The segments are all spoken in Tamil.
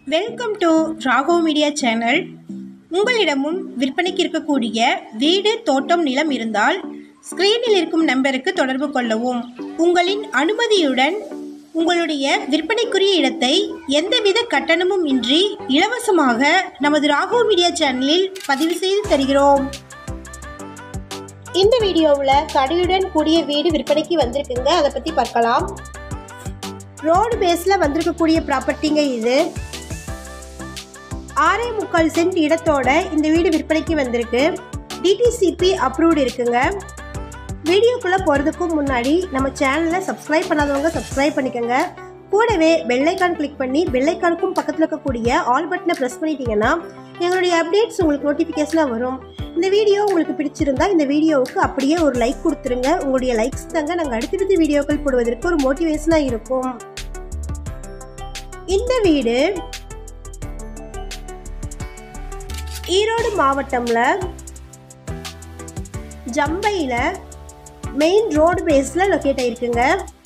வெல்கம் டு ராகோ மீடியா சேனல் உங்களிடமும் விற்பனைக்கு இருக்கக்கூடிய வீடு தோட்டம் நிலம் இருந்தால் ஸ்க்ரீனில் இருக்கும் நம்பருக்கு தொடர்பு கொள்ளவும் உங்களின் அனுமதியுடன் உங்களுடைய விற்பனைக்குரிய இடத்தை எந்தவித கட்டணமும் இன்றி இலவசமாக நமது ராகோ மீடியா சேனலில் பதிவு செய்து தருகிறோம் இந்த வீடியோவில் கடையுடன் கூடிய வீடு விற்பனைக்கு வந்திருக்குங்க அதை பற்றி பார்க்கலாம் ரோடு பேஸில் வந்திருக்கக்கூடிய ப்ராப்பர்ட்டிங்க இது ஆறே முக்கால் சென்ட் இடத்தோட இந்த வீடு விற்பனைக்கு வந்திருக்கு டிடிசிபி அப்ரூவ்டு இருக்குங்க வீடியோக்குள்ளே போகிறதுக்கும் முன்னாடி நம்ம சேனலை சப்ஸ்கிரைப் பண்ணாதவங்க சப்ஸ்கிரைப் பண்ணிக்கோங்க கூடவே பெல்லைக்கான் கிளிக் பண்ணி பெல்லைக்கானுக்கும் பக்கத்தில் இருக்கக்கூடிய ஆல் பட்டனை ப்ரெஸ் பண்ணிட்டீங்கன்னா எங்களுடைய அப்டேட்ஸ் உங்களுக்கு நோட்டிஃபிகேஷனாக வரும் இந்த வீடியோ உங்களுக்கு பிடிச்சிருந்தா இந்த வீடியோவுக்கு அப்படியே ஒரு லைக் கொடுத்துருங்க உங்களுடைய லைக்ஸ் தாங்க நாங்கள் அடுத்தடுத்த வீடியோக்கள் போடுவதற்கு ஒரு மோட்டிவேஷனாக இருக்கும் இந்த வீடு ஈரோடு மாவட்டம்ல ஜம்பையில மெயின் ரோடு பேஸ்ல லொக்கேட் ஆயிருக்குங்க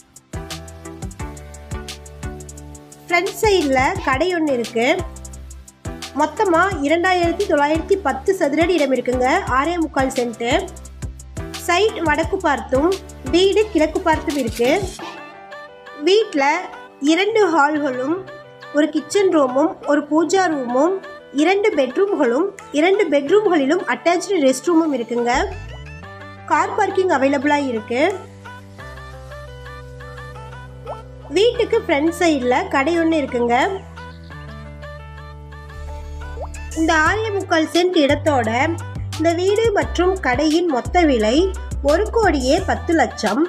ஃப்ரண்ட் சைடில் கடை ஒன்று இருக்கு மொத்தமாக இரண்டாயிரத்தி தொள்ளாயிரத்தி பத்து சதுரடி இடம் இருக்குங்க ஆறே முக்கால் சென்ட்டு சைட் வடக்கு பார்த்தும் வீடு கிழக்கு பார்த்தும் இருக்கு வீட்டில் இரண்டு ஹால்களும் ஒரு கிச்சன் ரூமும் ஒரு பூஜா ரூமும் இரண்டு பெட்ரூம்களும் இரண்டு பெட்ரூம்களிலும் அட்டாச்சு ரெஸ்ட் ரூமும் இருக்குங்க கார் பார்க்கிங் அவைலபிளாக இருக்கு வீட்டுக்கு ஃப்ரண்ட் சைடில் கடை ஒன்று இருக்குங்க இந்த ஆறே முக்கால் சென்ட் இடத்தோட இந்த வீடு மற்றும் கடையின் மொத்த விலை ஒரு கோடியே பத்து லட்சம்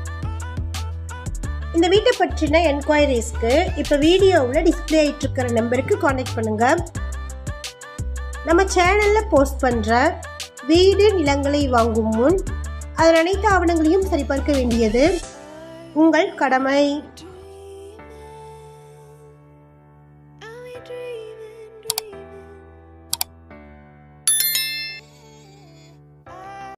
இந்த வீட்டை பற்றின என்கொயரிஸ்க்கு இப்போ வீடியோவில் டிஸ்பிளே ஆகிட்டு இருக்கிற நம்பருக்கு காண்டாக்ட் பண்ணுங்க நம்ம சேனலில் போஸ்ட் பண்ணுற வீடு நிலங்களை வாங்கும் முன் அதன் அனைத்து ஆவணங்களையும் சரிபார்க்க வேண்டியது உங்கள் கடமை Are we dreaming?